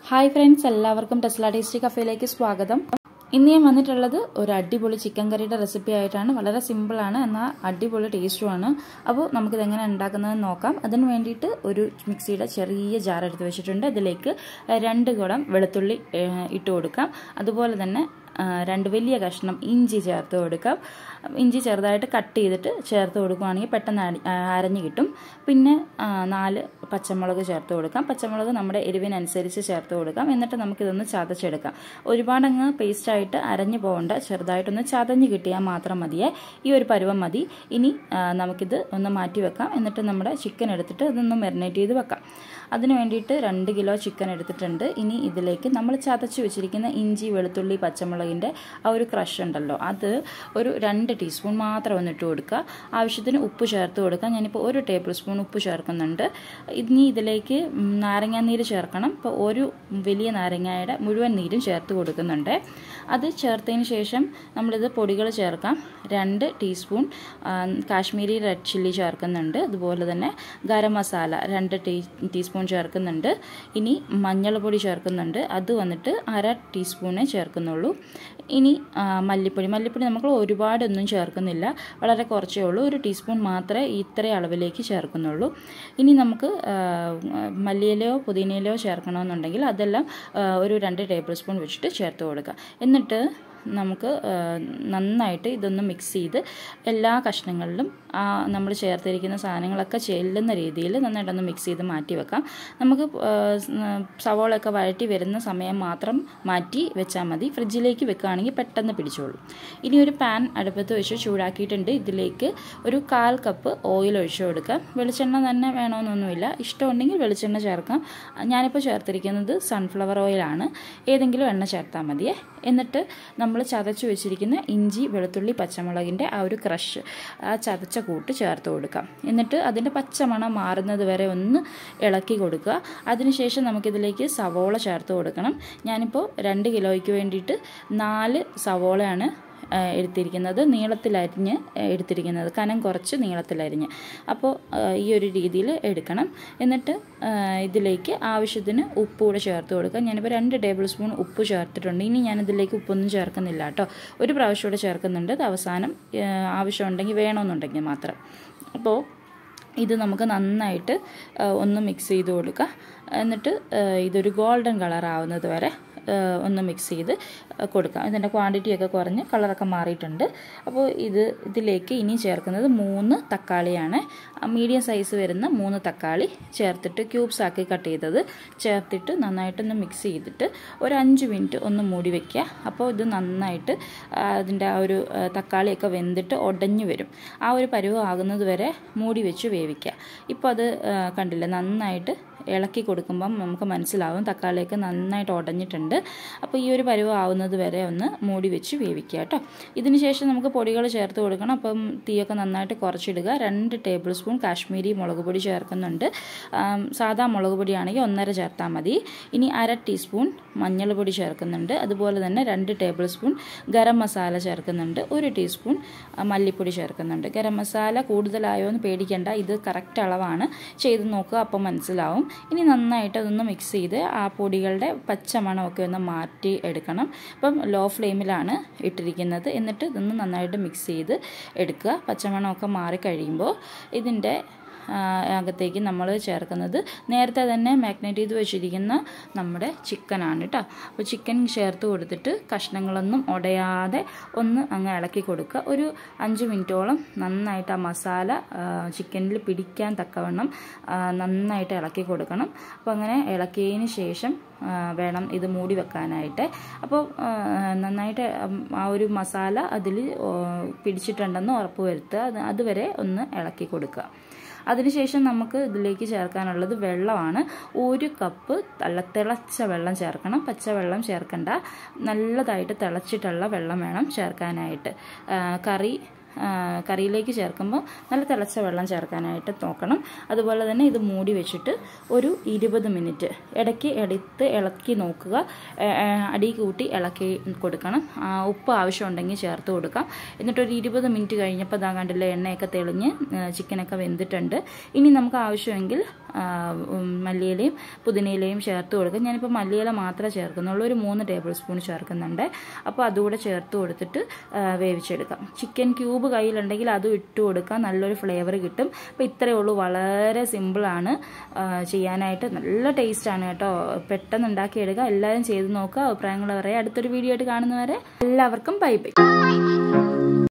hi friends എല്ലാവർക്കും Tesla tasty കഫേയിലേക്ക് സ്വാഗതം ഇന്ന് ഞാൻ വന്നിട്ടുള്ളത് ഒരു അടിപൊളി ചിക്കൻ കറിയുടെ റെസിപ്പി ആയിട്ടാണ് വളരെ സിമ്പിളാണ് എന്നാൽ അടിപൊളി ടേസ്റ്റുമാണ് അപ്പോൾ നമുക്കിത് എങ്ങനെ ഉണ്ടാക്കുന്നതെന്ന് നോക്കാം അതിന് വേണ്ടിയിട്ട് ഒരു മിക്സിയുടെ ചെറിയ ജാർ എടുത്ത് വെച്ചിട്ടുണ്ട് അതിലേക്ക് രണ്ട് കുടം വെളുത്തുള്ളി ഇട്ട് കൊടുക്കാം അതുപോലെ തന്നെ രണ്ട് വലിയ കഷ്ണം ഇഞ്ചി ചേർത്ത് കൊടുക്കാം ഇഞ്ചി ചെറുതായിട്ട് കട്ട് ചെയ്തിട്ട് ചേർത്ത് കൊടുക്കുകയാണെങ്കിൽ പെട്ടെന്ന് അരഞ്ഞ് കിട്ടും പിന്നെ നാല് പച്ചമുളക് ചേർത്ത് കൊടുക്കാം പച്ചമുളക് നമ്മുടെ എരിവിനനുസരിച്ച് ചേർത്ത് കൊടുക്കാം എന്നിട്ട് നമുക്കിതൊന്ന് ചതച്ചെടുക്കാം ഒരുപാടങ്ങ് പേസ്റ്റായിട്ട് അരഞ്ഞു പോകേണ്ട ചെറുതായിട്ടൊന്ന് ചതഞ്ഞ് കിട്ടിയാൽ മാത്രം മതിയേ ഈ ഒരു പരുവം മതി ഇനി നമുക്കിത് ഒന്ന് മാറ്റി വെക്കാം എന്നിട്ട് നമ്മുടെ ചിക്കൻ എടുത്തിട്ട് ഇതൊന്ന് മെറിനേറ്റ് ചെയ്ത് വെക്കാം അതിന് വേണ്ടിയിട്ട് രണ്ട് കിലോ ചിക്കൻ എടുത്തിട്ടുണ്ട് ഇനി ഇതിലേക്ക് നമ്മൾ ചതച്ച് വെച്ചിരിക്കുന്ന ഇഞ്ചി വെളുത്തുള്ളി പച്ചമുളകിൻ്റെ ആ ഒരു ക്രഷ് ഉണ്ടല്ലോ അത് ഒരു രണ്ട് ടീസ്പൂൺ മാത്രം ഒന്ന് ഇട്ട് കൊടുക്കുക ആവശ്യത്തിന് ഉപ്പ് ചേർത്ത് കൊടുക്കുക ഞാനിപ്പോൾ ഒരു ടേബിൾ സ്പൂൺ ഉപ്പ് ചേർക്കുന്നുണ്ട് ഇനി ഇതിലേക്ക് നാരങ്ങാനീര് ചേർക്കണം ഇപ്പോൾ ഒരു വലിയ നാരങ്ങയുടെ മുഴുവൻ നീരും ചേർത്ത് കൊടുക്കുന്നുണ്ട് അത് ചേർത്തതിന് ശേഷം നമ്മളിത് പൊടികൾ ചേർക്കാം രണ്ട് ടീസ്പൂൺ കാശ്മീരി റെഡ് ചില്ലി ചേർക്കുന്നുണ്ട് അതുപോലെ തന്നെ ഗരം മസാല രണ്ട് ടീ ടീസ്പൂൺ ചേർക്കുന്നുണ്ട് ഇനി മഞ്ഞൾപ്പൊടി ചേർക്കുന്നുണ്ട് അത് വന്നിട്ട് അര ടീസ്പൂണേ ചേർക്കുന്നുള്ളൂ ഇനി മല്ലിപ്പൊടി മല്ലിപ്പൊടി നമുക്ക് ഒരുപാടൊന്നും ചേർക്കുന്നില്ല വളരെ കുറച്ചേ ഉള്ളൂ ഒരു ടീസ്പൂൺ മാത്രമേ ഇത്ര അളവിലേക്ക് ചേർക്കുന്നുള്ളൂ ഇനി നമുക്ക് മല്ലിയിലയോ പുതിനയിലയോ ചേർക്കണമെന്നുണ്ടെങ്കിൽ അതെല്ലാം ഒരു രണ്ട് ടേബിൾ സ്പൂൺ വെച്ചിട്ട് ചേർത്ത് കൊടുക്കുക എന്നിട്ട് നമുക്ക് നന്നായിട്ട് ഇതൊന്ന് മിക്സ് ചെയ്ത് എല്ലാ കഷ്ണങ്ങളിലും നമ്മൾ ചേർത്തിരിക്കുന്ന സാധനങ്ങളൊക്കെ ചെല്ലുന്ന രീതിയിൽ നന്നായിട്ടൊന്ന് മിക്സ് ചെയ്ത് മാറ്റി വെക്കാം നമുക്ക് സവോളയൊക്കെ വഴറ്റി വരുന്ന സമയം മാത്രം മാറ്റി വെച്ചാൽ മതി ഫ്രിഡ്ജിലേക്ക് വെക്കുകയാണെങ്കിൽ പെട്ടെന്ന് പിടിച്ചോളൂ ഇനി ഒരു പാൻ അടുപ്പത്ത് വെച്ച് ചൂടാക്കിയിട്ടുണ്ട് ഇതിലേക്ക് ഒരു കാൽ കപ്പ് ഓയിൽ ഒഴിച്ചു കൊടുക്കാം വെളിച്ചെണ്ണ തന്നെ വേണമെന്നൊന്നുമില്ല ഇഷ്ടമുണ്ടെങ്കിൽ വെളിച്ചെണ്ണ ചേർക്കാം ഞാനിപ്പോൾ ചേർത്തിരിക്കുന്നത് സൺഫ്ലവർ ഓയിലാണ് ഏതെങ്കിലും എണ്ണ ചേർത്താൽ മതിയേ എന്നിട്ട് നമ്മൾ ചതച്ച് വെച്ചിരിക്കുന്ന ഇഞ്ചി വെളുത്തുള്ളി പച്ചമുളകിൻ്റെ ആ ഒരു ക്രഷ് ആ ചതച്ച കൂട്ട് ചേർത്ത് കൊടുക്കാം എന്നിട്ട് അതിൻ്റെ പച്ചമണം മാറുന്നത് വരെ ഒന്ന് ഇളക്കി കൊടുക്കുക അതിനുശേഷം നമുക്കിതിലേക്ക് സവോള ചേർത്ത് കൊടുക്കണം ഞാനിപ്പോൾ രണ്ട് കിലോയ്ക്ക് വേണ്ടിയിട്ട് നാല് സവോളയാണ് എടുത്തിരിക്കുന്നത് നീളത്തിലരിഞ്ഞ് എടുത്തിരിക്കുന്നത് കനം കുറച്ച് നീളത്തിലരിഞ്ഞ് അപ്പോൾ ഈ ഒരു രീതിയിൽ എടുക്കണം എന്നിട്ട് ഇതിലേക്ക് ആവശ്യത്തിന് ഉപ്പ് കൂടെ ചേർത്ത് കൊടുക്കുക ഞാനിപ്പോൾ രണ്ട് ടേബിൾ സ്പൂൺ ഉപ്പ് ചേർത്തിട്ടുണ്ട് ഇനി ഞാനിതിലേക്ക് ഉപ്പൊന്നും ചേർക്കുന്നില്ല കേട്ടോ ഒരു പ്രാവശ്യം കൂടെ ചേർക്കുന്നുണ്ട് അത് അവസാനം ആവശ്യമുണ്ടെങ്കിൽ വേണമെന്നുണ്ടെങ്കിൽ മാത്രം അപ്പോൾ ഇത് നമുക്ക് നന്നായിട്ട് ഒന്ന് മിക്സ് ചെയ്ത് കൊടുക്കുക എന്നിട്ട് ഇതൊരു ഗോൾഡൻ കളർ ആവുന്നത് വരെ ഒന്ന് മിക്സ് ചെയ്ത് കൊടുക്കാം ഇതിൻ്റെ ക്വാണ്ടിറ്റിയൊക്കെ കുറഞ്ഞ് കളറൊക്കെ മാറിയിട്ടുണ്ട് അപ്പോൾ ഇത് ഇതിലേക്ക് ഇനി ചേർക്കുന്നത് മൂന്ന് തക്കാളിയാണ് മീഡിയം സൈസ് വരുന്ന മൂന്ന് തക്കാളി ചേർത്തിട്ട് ക്യൂബ്സ് ആക്കി കട്ട് ചെയ്തത് ചേർത്തിട്ട് നന്നായിട്ടൊന്ന് മിക്സ് ചെയ്തിട്ട് ഒരു അഞ്ച് മിനിറ്റ് ഒന്ന് മൂടി വയ്ക്കുക അപ്പോൾ ഇത് നന്നായിട്ട് അതിൻ്റെ ആ ഒരു തക്കാളിയൊക്കെ വെന്തിട്ട് ഉടഞ്ഞു വരും ആ ഒരു പരുവം ആകുന്നത് വരെ മൂടി വെച്ച് വേവിക്കുക ഇപ്പോൾ അത് കണ്ടില്ല നന്നായിട്ട് ഇളക്കി കൊടുക്കുമ്പം നമുക്ക് മനസ്സിലാവും തക്കാളിയൊക്കെ നന്നായിട്ട് ഉടഞ്ഞിട്ടുണ്ട് അപ്പോൾ ഈ ഒരു പരുവം ആവുന്നത് വരെ ഒന്ന് മൂടി വെച്ച് വേവിക്കുക കേട്ടോ ഇതിന് ശേഷം നമുക്ക് പൊടികൾ ചേർത്ത് കൊടുക്കണം അപ്പം തീയൊക്കെ നന്നായിട്ട് കുറച്ചിടുക രണ്ട് ടേബിൾ സ്പൂൺ കാശ്മീരി മുളക് പൊടി ചേർക്കുന്നുണ്ട് സാധാ മുളക് പൊടിയാണെങ്കിൽ ഒന്നര ചേർത്താൽ മതി ഇനി അര ടീസ്പൂൺ മഞ്ഞൾപ്പൊടി ചേർക്കുന്നുണ്ട് അതുപോലെ തന്നെ രണ്ട് ടേബിൾ സ്പൂൺ ഗരം മസാല ചേർക്കുന്നുണ്ട് ഒരു ടീസ്പൂൺ മല്ലിപ്പൊടി ചേർക്കുന്നുണ്ട് ഗരം മസാല കൂടുതലായോ എന്ന് പേടിക്കേണ്ട ഇത് കറക്റ്റ് അളവാണ് ചെയ്ത് നോക്കുക അപ്പം മനസ്സിലാവും ഇനി നന്നായിട്ട് അതൊന്ന് മിക്സ് ചെയ്ത് ആ പൊടികളുടെ പച്ചമണമൊക്കെ ഒന്ന് മാറ്റി എടുക്കണം അപ്പം ലോ ഫ്ലെയിമിലാണ് ഇട്ടിരിക്കുന്നത് എന്നിട്ട് ഇതൊന്ന് നന്നായിട്ട് മിക്സ് ചെയ്ത് എടുക്കുക പച്ചമണമൊക്കെ മാറി കഴിയുമ്പോൾ ഇതിൻ്റെ അകത്തേക്ക് നമ്മൾ ചേർക്കുന്നത് നേരത്തെ തന്നെ മാഗ്നേറ്റ് ചെയ്ത് വെച്ചിരിക്കുന്ന നമ്മുടെ ചിക്കനാണ് കേട്ടോ അപ്പോൾ ചിക്കൻ ചേർത്ത് കൊടുത്തിട്ട് കഷ്ണങ്ങളൊന്നും ഉടയാതെ ഒന്ന് അങ്ങ് ഇളക്കി കൊടുക്കുക ഒരു അഞ്ച് മിനിറ്റോളം നന്നായിട്ട് ആ മസാല ചിക്കനിൽ പിടിക്കാൻ തക്കവണ്ണം നന്നായിട്ട് ഇളക്കി കൊടുക്കണം അപ്പോൾ അങ്ങനെ ഇളക്കിയതിന് ശേഷം വേണം ഇത് മൂടി വെക്കാനായിട്ട് അപ്പോൾ നന്നായിട്ട് ആ ഒരു മസാല അതിൽ പിടിച്ചിട്ടുണ്ടെന്ന് ഉറപ്പ് വരുത്തുക അതുവരെ ഒന്ന് ഇളക്കി കൊടുക്കുക അതിനുശേഷം നമുക്ക് ഇതിലേക്ക് ചേർക്കാനുള്ളത് വെള്ളമാണ് ഒരു കപ്പ് തള്ള തിളച്ച വെള്ളം ചേർക്കണം പച്ചവെള്ളം ചേർക്കണ്ട നല്ലതായിട്ട് തിളച്ചിട്ടുള്ള വെള്ളം വേണം ചേർക്കാനായിട്ട് കറി കറിയിലേക്ക് ചേർക്കുമ്പോൾ നല്ല തിളച്ച വെള്ളം ചേർക്കാനായിട്ട് നോക്കണം അതുപോലെ തന്നെ ഇത് മൂടി വെച്ചിട്ട് ഒരു ഇരുപത് മിനിറ്റ് ഇടയ്ക്ക് എടുത്ത് ഇളക്കി നോക്കുക അടി കൂട്ടി ഇളക്കി കൊടുക്കണം ഉപ്പ് ആവശ്യമുണ്ടെങ്കിൽ ചേർത്ത് കൊടുക്കാം എന്നിട്ടൊരു ഇരുപത് മിനിറ്റ് കഴിഞ്ഞപ്പോൾ ഇതാ കണ്ടില്ല എണ്ണയൊക്കെ തെളിഞ്ഞ് ചിക്കനൊക്കെ വെന്തിട്ടുണ്ട് ഇനി നമുക്ക് ആവശ്യമെങ്കിൽ മല്ലിയിലയും പുതിനയിലയും ചേർത്ത് കൊടുക്കുക ഞാനിപ്പോൾ മല്ലിയില മാത്രമേ ചേർക്കുന്നുള്ളൂ ഒരു മൂന്ന് ടേബിൾ സ്പൂൺ ചേർക്കുന്നുണ്ട് അപ്പോൾ അതുകൂടെ ചേർത്ത് കൊടുത്തിട്ട് വേവിച്ചെടുക്കാം ചിക്കൻ ക്യൂബ് കയ്യിലുണ്ടെങ്കിൽ അതും ഇട്ട് കൊടുക്കാം നല്ലൊരു ഫ്ലേവർ കിട്ടും അപ്പോൾ ഇത്രയേ ഉള്ളൂ വളരെ സിമ്പിളാണ് ചെയ്യാനായിട്ട് നല്ല ടേസ്റ്റാണ് കേട്ടോ പെട്ടെന്ന് ഉണ്ടാക്കിയെടുക്കുക എല്ലാവരും ചെയ്ത് നോക്കുക അഭിപ്രായങ്ങൾ പറയാം അടുത്തൊരു വീഡിയോ ആയിട്ട് കാണുന്നവരെ എല്ലാവർക്കും ബൈ ബൈ